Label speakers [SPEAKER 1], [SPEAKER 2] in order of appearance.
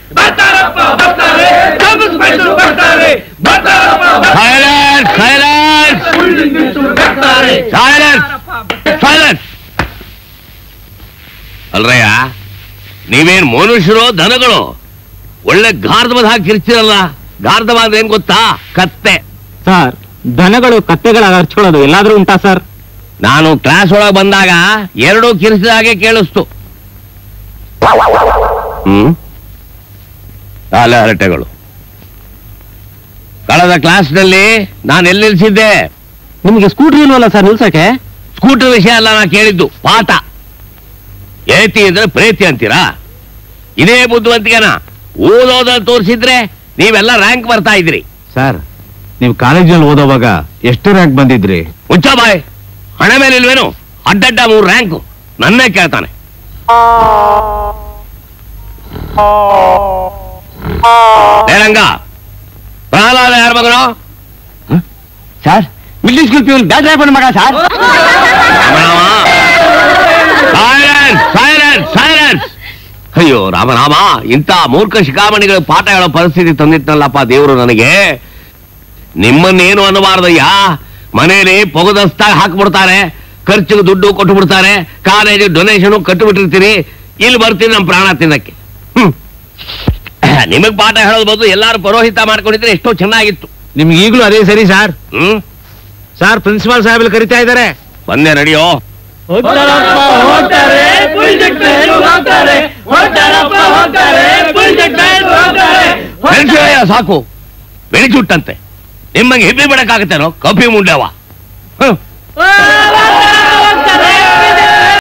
[SPEAKER 1] ಬರ್ತಾರಪ್ಪ ಬರ್ತಾರೆ ಕ್ಯಾಂಪಸ್ ಮೈಸೂರು ಬರ್ತಾರೆ ಬರ್ತಾರಪ್ಪ
[SPEAKER 2] ಸೈಲೆನ್ಸ್ ಸೈಲೆನ್ಸ್
[SPEAKER 1] ಬರ್ತಾರೆ
[SPEAKER 2] ಸೈಲೆನ್ಸ್ ಸೈಲೆನ್ಸ್ ಅಲ್ರಯ್ಯ ನೀವೇನ್ ಮನುಷ್ಯರು ದನಗಳು ಒಳ್ಳೆ ಗಾರ್ಧವದ ಹಾಕಿ ಕಿರ್ಚಿರಲ್ಲ ಗಾರ್ಧವ ಅಂದ್ರೆ ಏನ್ ಗೊತ್ತಾ ಕತ್ತೆ
[SPEAKER 3] ಸರ್ ದನಗಳು ಕತ್ತೆಗಳ ಹರ್ಚ್ಕೊಳ್ಳೋದು ಎಲ್ಲಾದ್ರೂ ಉಂಟಾ ಸರ್
[SPEAKER 2] ನಾನು ಕ್ಲಾಸ್ ಒಳಗೆ ಬಂದಾಗ ಎರಡೂ ಕಿರಿಸಿದ ಹಾಗೆ ಕೇಳಿಸ್ತು ಹ್ಮ್ ಅಲ್ಲ ಹರಟೆಗಳು ಕಳೆದ ಕ್ಲಾಸ್ನಲ್ಲಿ ನಾನು ಎಲ್ಲಿ ನಿಲ್ಸಿದ್ದೆ
[SPEAKER 3] ನಿಮ್ಗೆ ಸ್ಕೂಟ್ರಿ ಇಲ್ವಲ್ಲ ಸರ್ ನಿಲ್ಸಕ್ಕೆ
[SPEAKER 2] ಸ್ಕೂಟರ್ ವಿಷಯ ಅಲ್ಲ ನಾ ಕೇಳಿದ್ದು ಪಾಠ ಏತಿ ಅಂದ್ರೆ ಪ್ರೇತಿ ಅಂತೀರಾ ಇದೇ ಬುದ್ಧಿವಂತಿಗೆನ ಓದೋದಲ್ಲಿ ತೋರಿಸಿದ್ರೆ ನೀವೆಲ್ಲ ರ್ಯಾಂಕ್ ಬರ್ತಾ ಇದ್ರಿ
[SPEAKER 3] ಸರ್ ನೀವು ಕಾಲೇಜಲ್ಲಿ ಓದೋವಾಗ ಎಷ್ಟು ರ್ಯಾಂಕ್ ಬಂದಿದ್ರಿ
[SPEAKER 2] ಹುಚ್ಚ ಬಾಯ್ ಹಣ ಮೇಲೆ ಇಲ್ವೇನು ಅಡ್ಡಡ್ಡ ಮೂರು ರ್ಯಾಂಕು ನನ್ನೇ ಕೇಳ್ತಾನೆ ಏರಂಗ ಪ್ರಹ್ಲಾದ ಯಾರ ಮಗನು
[SPEAKER 3] sir middle school peon bat ಹಾಕೊಂಡು ಮಗ ಸರ್
[SPEAKER 2] ಸೈಲೆನ್ಸ್ ಸೈಲೆನ್ಸ್ ಸೈಲೆನ್ಸ್ ಅಯ್ಯೋ ರಾಮ ರಾಮ ಇಂಥ ಮೂರ್ಖ ಶಿಖಾಮಣಿಗಳ ಪಾಠ ಹೇಳೋ ಪರಿಸ್ಥಿತಿ ತಂದಿಟ್ನಲ್ಲಪ್ಪ ದೇವರು ನನಗೆ ನಿಮ್ಮನ್ನೇನು ಅನ್ನಬಾರ್ದಯ್ಯ ಮನೇಲಿ ಪೊಗದಸ್ತಾಗ ಹಾಕ್ಬಿಡ್ತಾರೆ ಖರ್ಚಿಗೆ ದುಡ್ಡು ಕೊಟ್ಟು ಬಿಡ್ತಾರೆ ಕಾಲೇಜಿಗೆ ಡೊನೇಷನ್ ಕಟ್ಟಿಬಿಟ್ಟಿರ್ತೀರಿ ಇಲ್ಲಿ ಬರ್ತೀನಿ ನಮ್ಮ ಪ್ರಾಣ ತಿನ್ನಕ್ಕೆ ಹ್ಮ್. ನಿಮಗ್ ಪಾಠ ಹೇಳೋದು ಬದಲು ಎಲ್ಲಾರು ಪರೋಹಿತ ಮಾಡ್ಕೊಂಡಿದ್ರೆ ಎಷ್ಟೋ ಚೆನ್ನಾಗಿತ್ತು
[SPEAKER 3] ನಿಮ್ಗೆ ಈಗಲೂ ಅದೇ ಸರಿ ಸರ್
[SPEAKER 2] ಹ್ಮ್
[SPEAKER 3] ಸರ್ ಪ್ರಿನ್ಸಿಪಾಲ್ ಸಾಹೇಬ್ ಕರಿತಾ ಇದ್ದಾರೆ
[SPEAKER 2] ಬಂದೆ ನಡಿಯೋ
[SPEAKER 1] ಹೋಗ್ತಾರಪ್ಪ ಹೋಗ್ತಾರೆ ಪುಲ್ಜೆಟ್ ಮೇಲೆ ಹೋಗ್ತಾರೆ ಹೋಗ್ತಾರಪ್ಪ ಹೋಗ್ತಾರೆ ಪುಲ್ಜೆಟ್ ಮೇಲೆ ಹೋಗ್ತಾರೆ
[SPEAKER 2] ಬೆಳೆಸಿವಯ್ಯ ಸಾಕು ಬೆಳೆಚುಟ್ಟಂತೆ ನಿಮ್ಮಂಗೆ ಹಿಬ್ಬಿ ಬಿಡಕ್ಕಾಗತ್ತೇನೋ ಕಪಿ ಮುಂಡವ ಹ್ಮ್
[SPEAKER 1] ಹೋಗ್ತಾರೆ